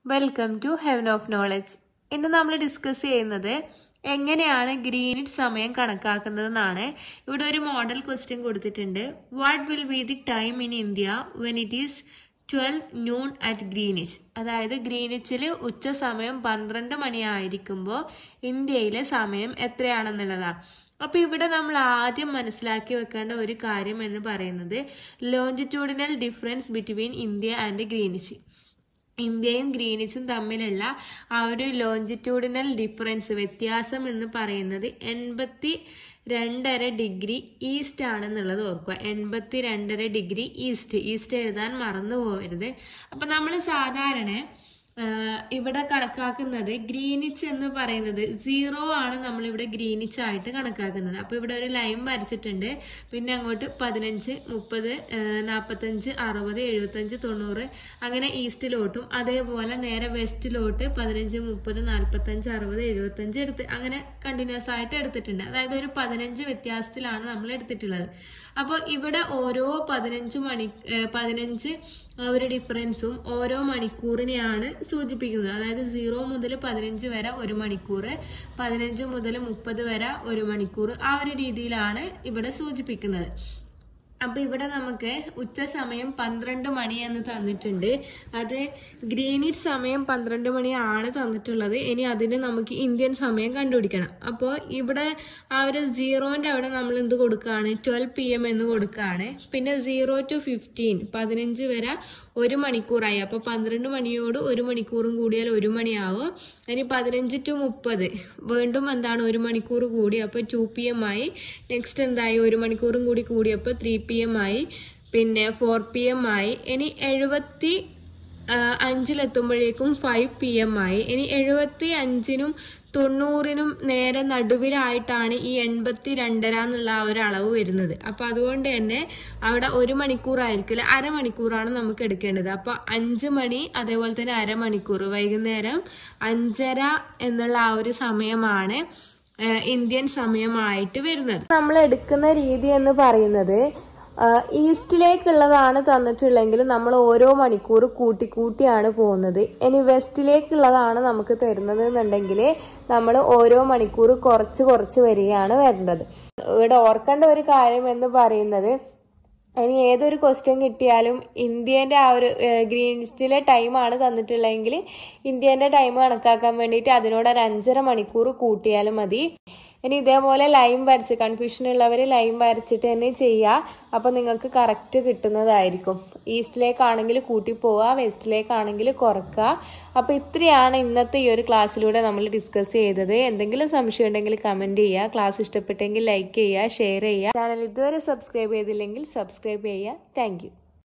welcome to heaven of knowledge ഇന്ന് നമ്മൾ discuss ചെയ്യുന്നത് എങ്ങനെയാണ് ഗ്രീനിറ്റ് സമയം കണക്കാക്കുന്നതെന്നാണ് ഇവിടെ ഒരു മോഡൽ ക്വസ്റ്റ്യൻ കൊടുത്തിട്ടുണ്ട് what will be the time in India when it is twelve noon at Greenwich അതായത് ഗ്രീനിച്ചിൽ ഉച്ച സമയം പന്ത്രണ്ട് മണിയായിരിക്കുമ്പോൾ ഇന്ത്യയിലെ സമയം എത്രയാണെന്നുള്ളതാണ് അപ്പോൾ ഇവിടെ നമ്മൾ ആദ്യം മനസ്സിലാക്കി വെക്കേണ്ട ഒരു കാര്യം എന്ന് പറയുന്നത് longitudinal difference between India and Greenwich ഇന്ത്യയും ഗ്രീനിച്ചും തമ്മിലുള്ള ആ ഒരു ലോഞ്ചിറ്റ്യൂഡിനൽ ഡിഫറൻസ് വ്യത്യാസം എന്ന് പറയുന്നത് എൺപത്തി രണ്ടര ഡിഗ്രി ഈസ്റ്റ് ആണെന്നുള്ളത് ഓർക്കുക എൺപത്തി രണ്ടര ഡിഗ്രി ഈസ്റ്റ് ഈസ്റ്റ് എഴുതാൻ മറന്നു പോകരുത് അപ്പം നമ്മൾ സാധാരണ ഇവിടെ കണക്കാക്കുന്നത് ഗ്രീനിച്ച് എന്ന് പറയുന്നത് സീറോ ആണ് നമ്മളിവിടെ ഗ്രീനിച്ച് ആയിട്ട് കണക്കാക്കുന്നത് അപ്പോൾ ഇവിടെ ഒരു ലൈൻ വരച്ചിട്ടുണ്ട് പിന്നെ അങ്ങോട്ട് പതിനഞ്ച് മുപ്പത് നാൽപ്പത്തഞ്ച് അറുപത് എഴുപത്തഞ്ച് തൊണ്ണൂറ് അങ്ങനെ ഈസ്റ്റിലോട്ടും അതേപോലെ നേരെ വെസ്റ്റിലോട്ട് പതിനഞ്ച് മുപ്പത് നാൽപ്പത്തഞ്ച് അറുപത് എഴുപത്തഞ്ച് എടുത്ത് അങ്ങനെ കണ്ടിന്യൂസ് ആയിട്ട് എടുത്തിട്ടുണ്ട് അതായത് ഒരു പതിനഞ്ച് വ്യത്യാസത്തിലാണ് നമ്മൾ എടുത്തിട്ടുള്ളത് അപ്പോൾ ഇവിടെ ഓരോ പതിനഞ്ച് മണി പതിനഞ്ച് ഒരു ഡിഫറൻസും ഓരോ മണിക്കൂറിനെയാണ് സൂചിപ്പിക്കുന്നത് അതായത് സീറോ മുതൽ പതിനഞ്ച് വരെ ഒരു മണിക്കൂർ പതിനഞ്ച് മുതൽ മുപ്പത് വരെ ഒരു മണിക്കൂർ ആ ഒരു രീതിയിലാണ് ഇവിടെ സൂചിപ്പിക്കുന്നത് അപ്പൊ ഇവിടെ നമുക്ക് ഉച്ച സമയം പന്ത്രണ്ട് മണി എന്ന് തന്നിട്ടുണ്ട് അത് ഗ്രീനിറ്റ് സമയം പന്ത്രണ്ട് മണിയാണ് തന്നിട്ടുള്ളത് ഇനി അതിന് നമുക്ക് ഇന്ത്യൻ സമയം കണ്ടുപിടിക്കണം അപ്പോൾ ഇവിടെ ആ ഒരു സീറോന്റെ അവിടെ നമ്മൾ എന്ത് കൊടുക്കുകയാണ് ട്വൽവ് പി എം എന്ന് കൊടുക്കുകയാണ് പിന്നെ സീറോ ടു ഫിഫ്റ്റീൻ പതിനഞ്ച് വരെ ഒരു മണിക്കൂറായി അപ്പോൾ പന്ത്രണ്ട് മണിയോട് ഒരു മണിക്കൂറും കൂടിയാൽ ഒരു മണിയാവും ഇനി പതിനഞ്ച് ടു മുപ്പത് വീണ്ടും എന്താണ് ഒരു മണിക്കൂർ കൂടി അപ്പോൾ ടു പി എം ആയി നെക്സ്റ്റ് എന്തായി ഒരു മണിക്കൂറും കൂടി കൂടിയപ്പോൾ ത്രീ പി എം ആയി പിന്നെ ഫോർ പി എം ആയി ഇനി എഴുപത്തി അഞ്ചിലെത്തുമ്പോഴേക്കും ഫൈവ് പി എം ആയി ഇനി എഴുപത്തി അഞ്ചിനും തൊണ്ണൂറിനും നേരെ നടുവിലായിട്ടാണ് ഈ എൺപത്തി രണ്ടര എന്നുള്ള ആ ഒരു അളവ് വരുന്നത് അപ്പൊ അതുകൊണ്ട് തന്നെ അവിടെ ഒരു മണിക്കൂറായിരിക്കില്ല അരമണിക്കൂറാണ് നമുക്ക് എടുക്കേണ്ടത് അപ്പൊ അഞ്ച് മണി അതേപോലെ തന്നെ അരമണിക്കൂർ വൈകുന്നേരം അഞ്ചര എന്നുള്ള ആ ഒരു സമയമാണ് ഇന്ത്യൻ സമയമായിട്ട് വരുന്നത് നമ്മൾ എടുക്കുന്ന രീതി എന്ന് പറയുന്നത് ഈസ്റ്റിലേക്കുള്ളതാണ് തന്നിട്ടുള്ളെങ്കിൽ നമ്മൾ ഓരോ മണിക്കൂർ കൂട്ടി കൂട്ടിയാണ് പോകുന്നത് ഇനി വെസ്റ്റിലേക്കുള്ളതാണ് നമുക്ക് തരുന്നത് എന്നുണ്ടെങ്കിൽ നമ്മൾ ഓരോ മണിക്കൂർ കുറച്ച് കുറച്ച് വരികയാണ് വരേണ്ടത് ഇവിടെ ഓർക്കേണ്ട ഒരു കാര്യം എന്ന് പറയുന്നത് ഇനി ഏതൊരു ക്വസ്റ്റ്യൻ കിട്ടിയാലും ഇന്ത്യേൻ്റെ ആ ഒരു ഗ്രീൻ ലിസ്റ്റിലെ ടൈമാണ് തന്നിട്ടുള്ളതെങ്കിൽ ഇന്ത്യേൻ്റെ ടൈം കണക്കാക്കാൻ വേണ്ടിയിട്ട് അതിനോട് ഒരു അഞ്ചര മണിക്കൂർ കൂട്ടിയാലും മതി ഇനി ഇതേപോലെ ലൈൻ വരച്ച് കൺഫ്യൂഷൻ ഉള്ളവർ ലൈൻ വരച്ചിട്ട് തന്നെ ചെയ്യുക അപ്പോൾ നിങ്ങൾക്ക് കറക്റ്റ് കിട്ടുന്നതായിരിക്കും ഈസ്റ്റിലേക്കാണെങ്കിൽ കൂട്ടി പോവുക വെസ്റ്റിലേക്കാണെങ്കിൽ കുറക്കുക അപ്പോൾ ഇത്രയാണ് ഇന്നത്തെ ഈ ഒരു ക്ലാസ്സിലൂടെ നമ്മൾ ഡിസ്കസ് ചെയ്തത് എന്തെങ്കിലും സംശയം ഉണ്ടെങ്കിൽ കമൻറ്റ് ചെയ്യുക ക്ലാസ് ഇഷ്ടപ്പെട്ടെങ്കിൽ ലൈക്ക് ചെയ്യുക ഷെയർ ചെയ്യുക ചാനൽ ഇതുവരെ സബ്സ്ക്രൈബ് ചെയ്തില്ലെങ്കിൽ സബ്സ്ക്രൈബ് ചെയ്യുക താങ്ക്